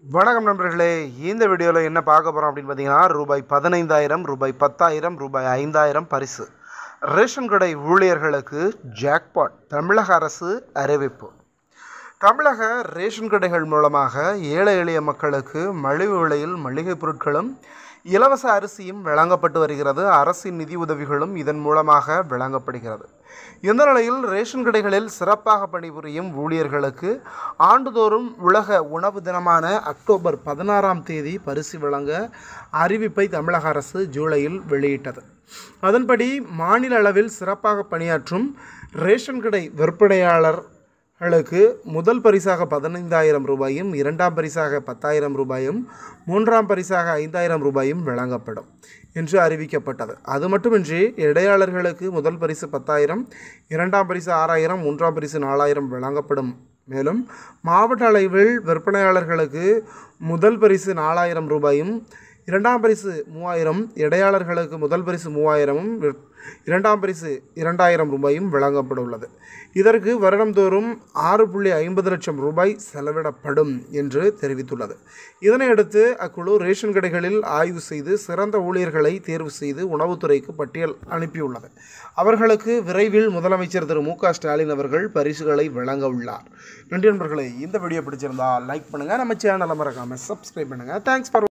வணக்கம் நண்பர்களே இந்த வீடியோவில் என்ன பார்க்க போகிறோம் அப்படின்னு பார்த்தீங்கன்னா ரூபாய் பதினைந்தாயிரம் ரூபாய் பத்தாயிரம் ரூபாய் ஐந்தாயிரம் பரிசு ரேஷன் கடை ஊழியர்களுக்கு ஜாக்பாட் தமிழக அரசு அறிவிப்பு தமிழக ரேஷன் கடைகள் மூலமாக ஏழை எளிய மக்களுக்கு மலிவு விலையில் மளிகை பொருட்களும் இலவச அரிசியும் வழங்கப்பட்டு வருகிறது அரசின் நிதி உதவிகளும் இதன் மூலமாக வழங்கப்படுகிறது இந்த நிலையில் ரேஷன் கடைகளில் சிறப்பாக பணிபுரியும் ஊழியர்களுக்கு ஆண்டுதோறும் உலக உணவு தினமான அக்டோபர் பதினாறாம் தேதி பரிசு வழங்க அறிவிப்பை தமிழக அரசு ஜூலையில் வெளியிட்டது அதன்படி மாநில அளவில் சிறப்பாக பணியாற்றும் ரேஷன் கடை விற்பனையாளர் களுக்கு முதல் பரிசாக பதினைந்தாயிரம் ரூபாயும் இரண்டாம் பரிசாக பத்தாயிரம் ரூபாயும் மூன்றாம் பரிசாக ஐந்தாயிரம் ரூபாயும் வழங்கப்படும் என்று அறிவிக்கப்பட்டது அது மட்டுமின்றி இடையாளர்களுக்கு முதல் பரிசு பத்தாயிரம் இரண்டாம் பரிசு ஆறாயிரம் மூன்றாம் பரிசு நாலாயிரம் வழங்கப்படும் மேலும் மாவட்ட அளவில் விற்பனையாளர்களுக்கு முதல் பரிசு நாலாயிரம் ரூபாயும் இரண்டாம் பரிசு மூவாயிரம் இடையாளர்களுக்கு முதல் பரிசு மூவாயிரமும் விற்- இரண்டாம் பரிசு இரண்டாயிரம் ரூபாயும் வழங்கப்பட உள்ளது இதற்கு வருடந்தோறும் ஆறு புள்ளி ஐம்பது லட்சம் ரூபாய் செலவிடப்படும் என்று தெரிவித்துள்ளது இதனையடுத்து அக்குழு ரேஷன் கடைகளில் ஆய்வு செய்து சிறந்த ஊழியர்களை தேர்வு செய்து உணவுத்துறைக்கு பட்டியல் அனுப்பியுள்ளது அவர்களுக்கு விரைவில் முதலமைச்சர் திரு மு க ஸ்டாலின் அவர்கள் பரிசுகளை வழங்க உள்ளார் நன்றி நண்பர்களே இந்த வீடியோ பிடிச்சிருந்தா லைக் பண்ணுங்கள் நம்ம சேனலை மறக்காமல் சப்ஸ்கிரைப் பண்ணுங்கள் தேங்க்ஸ் ஃபார்